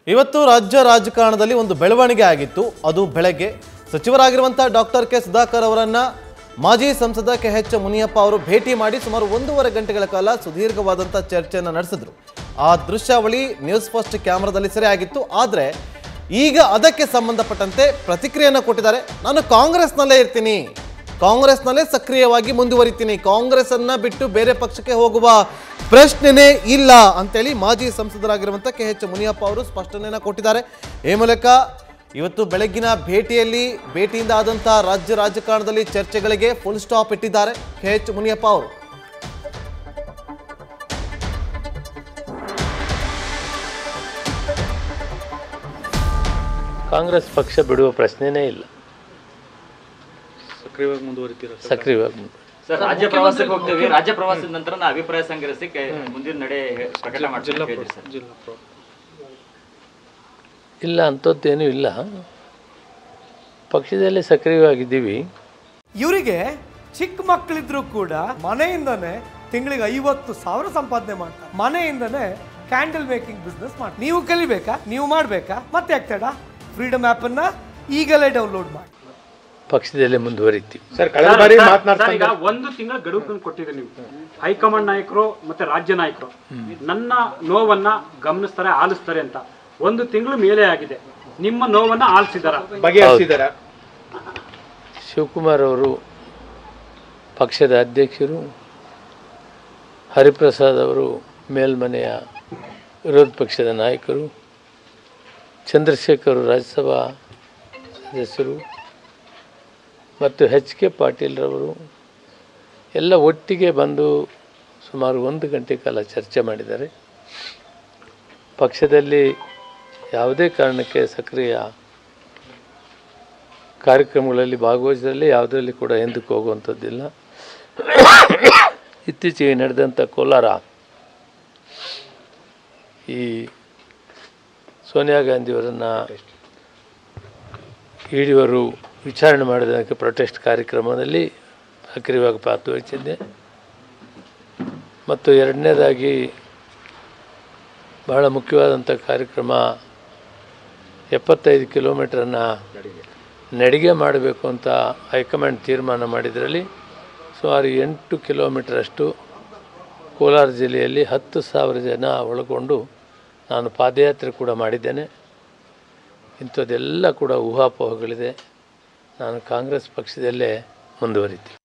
ಇವತ್ತು ರಾಜ್ಯ ರಾಜಕಾರಣದಲ್ಲಿ ಒಂದು ಬೆಳವಣಿಗೆ ಆಗಿತ್ತು ಅದು ಬೆಳಗ್ಗೆ ಸಚಿವರಾಗಿರುವಂತಹ ಡಾಕ್ಟರ್ ಕೆ ಸುಧಾಕರ್ ಅವರನ್ನ ಮಾಜಿ ಸಂಸದ ಕೆ ಎಚ್ ಮುನಿಯಪ್ಪ ಅವರು ಭೇಟಿ ಮಾಡಿ ಸುಮಾರು ಒಂದೂವರೆ ಗಂಟೆಗಳ ಕಾಲ ಸುದೀರ್ಘವಾದಂಥ ಚರ್ಚೆಯನ್ನು ನಡೆಸಿದ್ರು ಆ ದೃಶ್ಯಾವಳಿ ನ್ಯೂಸ್ ಫಸ್ಟ್ ಕ್ಯಾಮ್ರಾದಲ್ಲಿ ಸೆರೆ ಆಗಿತ್ತು ಆದರೆ ಈಗ ಅದಕ್ಕೆ ಸಂಬಂಧಪಟ್ಟಂತೆ ಪ್ರತಿಕ್ರಿಯೆಯನ್ನು ಕೊಟ್ಟಿದ್ದಾರೆ ನಾನು ಕಾಂಗ್ರೆಸ್ನಲ್ಲೇ ಇರ್ತೀನಿ ಕಾಂಗ್ರೆಸ್ನಲ್ಲೇ ಸಕ್ರಿಯವಾಗಿ ಮುಂದುವರಿತೀನಿ ಕಾಂಗ್ರೆಸ್ ಅನ್ನ ಬಿಟ್ಟು ಬೇರೆ ಪಕ್ಷಕ್ಕೆ ಹೋಗುವ ಪ್ರಶ್ನೆನೇ ಇಲ್ಲ ಅಂತೇಳಿ ಮಾಜಿ ಸಂಸದರಾಗಿರುವಂಥ ಕೆ ಎಚ್ ಮುನಿಯಪ್ಪ ಅವರು ಸ್ಪಷ್ಟನೆಯನ್ನು ಕೊಟ್ಟಿದ್ದಾರೆ ಈ ಮೂಲಕ ಇವತ್ತು ಬೆಳಗ್ಗಿನ ಭೇಟಿಯಲ್ಲಿ ಭೇಟಿಯಿಂದ ಆದಂಥ ರಾಜ್ಯ ರಾಜಕಾರಣದಲ್ಲಿ ಚರ್ಚೆಗಳಿಗೆ ಫುಲ್ ಸ್ಟಾಪ್ ಇಟ್ಟಿದ್ದಾರೆ ಕೆ ಎಚ್ ಮುನಿಯಪ್ಪ ಅವರು ಕಾಂಗ್ರೆಸ್ ಪಕ್ಷ ಬಿಡುವ ಪ್ರಶ್ನೆನೇ ಇಲ್ಲ ಸಕ್ರಿಯವಾಗಿ ಮುಂದುವರಿತೀರಾ ಸರ್? ಸಕ್ರಿಯವಾಗಿ ಮುಂದೆ ಸರ್ ರಾಜ್ಯ ಪ್ರವಾಸಕ್ಕೆ ಹೋಗ್ತೇವೆ ರಾಜ್ಯ ಪ್ರವಾಸದ ನಂತರ ನಾ ಅಭಿಪ್ರಾಯ ಸಂಗ್ರಹಿಸಿ ಕೆ- ಮುಂದಿನ ನಡೆ ಹೇ- ಪ್ರಕಟ ಮಾಡ್ತೀವಿ ಜಿಲ್ಲಾ ಅಂತ ಹೇಳಿದ್ರಿ ಪ್ರ- ಸರ್. ಜಿಲ್ಲಾ ಪ್ರ- ಇಲ್ಲ ಅಂಥದ್ದೇನೂ ಇಲ್ಲ ಪಕ್ಷದಲ್ಲಿ ಸಕ್ರಿಯವಾಗಿದ್ದೀವಿ ಇವರಿಗೆ ಚಿಕ್ಕ ಮಕ್ಕಳಿದ್ರು ಕೂಡ ಮನೆಯಿಂದನೇ ತಿಂಗಳಿಗೆ ಐವತ್ತು ಸಾವಿರ ಸಂಪಾದನೆ ಮಾಡ್ತಾರೆ ಮನೆಯಿಂದನೇ ಕ್ಯಾಂಡಲ್ ಮೇಕಿಂಗ್ ಬಿಸ್ನೆಸ್ ಮಾಡಿ ನೀವು ಕಲಿಬೇಕಾ ನೀವು ಮಾಡಬೇಕಾ ಮತ್ತೆ ಆಗ್ತಡ ಫ್ರೀಡಮ್ ಆ್ಯಪನ್ನು ಈಗಲೇ ಡೌನ್ಲೋಡ್ ಮಾಡಿ ಪಕ್ಷದಲ್ಲೇ ಮುಂದುವರಿತೀವಿ ಸರ್ ಕಳೆದ ಬಾರಿ ಸರ್, ಮಾತನಾಡ್ತಾ ಸರ್, ಈಗ ಒಂದು ತಿಂಗಳ ಗಡುವು ಕೊಟ್ಟಿದೆ ನೀವು ಹೈಕಮಾಂಡ್ ನಾಯಕರು ಮತ್ತೆ ರಾಜ್ಯ ನಾಯಕರು ನನ್ನ ನೋವನ್ನ ಗಮನಿಸ್ತಾರೆ ಆಲಿಸ್ತಾರೆ ಅಂತ ಒಂದು ತಿಂಗಳು ಮೇಲೆ ಆಗಿದೆ ನಿಮ್ಮ ನೋವನ್ನ ಆಲಿಸಿದಾರ ಬಗೆಹರಿಸಿದಾರ ಶಿವಕುಮಾರ್ ಅವರು ಪಕ್ಷದ ಅಧ್ಯಕ್ಷರು ಹರಿಪ್ರಸಾದ್ ಅವರು ಮೇಲ್ಮನೆಯ ವಿರೋಧ ಪಕ್ಷದ ನಾಯಕರು ಚಂದ್ರಶೇಖರ್ ರಾಜ್ಯಸಭಾ ಸದಸ್ಯರು ಮತ್ತು ಎಚ್ ಕೆ ಪಾಟೀಲ್ರವರು ಎಲ್ಲ ಒಟ್ಟಿಗೆ ಬಂದು ಸುಮಾರು ಒಂದು ಗಂಟೆ ಕಾಲ ಚರ್ಚೆ ಮಾಡಿದ್ದಾರೆ ಪಕ್ಷದಲ್ಲಿ ಯಾವುದೇ ಕಾರಣಕ್ಕೆ ಸಕ್ರಿಯ ಕಾರ್ಯಕ್ರಮಗಳಲ್ಲಿ ಭಾಗವಹಿಸದಲ್ಲಿ ಯಾವುದರಲ್ಲಿ ಕೂಡ ಹಿಂದಕ್ಕೆ ಹೋಗುವಂಥದ್ದಿಲ್ಲ ಇತ್ತೀಚೆಗೆ ನಡೆದಂಥ ಕೋಲಾರ ಈ ಸೋನಿಯಾ ಗಾಂಧಿಯವರನ್ನು ಇಡಿಯವರು ವಿಚಾರಣೆ ಮಾಡಿದ್ದಕ್ಕೆ ಪ್ರೊಟೆಸ್ಟ್ ಕಾರ್ಯಕ್ರಮದಲ್ಲಿ ಸಕ್ರಿಯವಾಗಿ ಪಾಲ್ಗೊಳ್ಳಿಸಿದ್ದೆ ಮತ್ತು ಎರಡನೇದಾಗಿ ಬಹಳ ಮುಖ್ಯವಾದಂಥ ಕಾರ್ಯಕ್ರಮ ಎಪ್ಪತ್ತೈದು ಕಿಲೋಮೀಟ್ರನ್ನು ನಡಿಗೆ ಮಾಡಬೇಕು ಅಂತ ಹೈಕಮಾಂಡ್ ತೀರ್ಮಾನ ಮಾಡಿದ್ರಲ್ಲಿ ಸುಮಾರು ಎಂಟು ಕಿಲೋಮೀಟರಷ್ಟು ಕೋಲಾರ ಜಿಲ್ಲೆಯಲ್ಲಿ ಹತ್ತು ಸಾವಿರ ಜನ ಒಳಗೊಂಡು ನಾನು ಪಾದಯಾತ್ರೆ ಕೂಡ ಮಾಡಿದ್ದೇನೆ ಇಂಥದ್ದೆಲ್ಲ ಕೂಡ ಊಹಾಪೋಹಗಳಿದೆ ನಾನು ಕಾಂಗ್ರೆಸ್ ಪಕ್ಷದಲ್ಲೇ ಮುಂದುವರಿತೀನಿ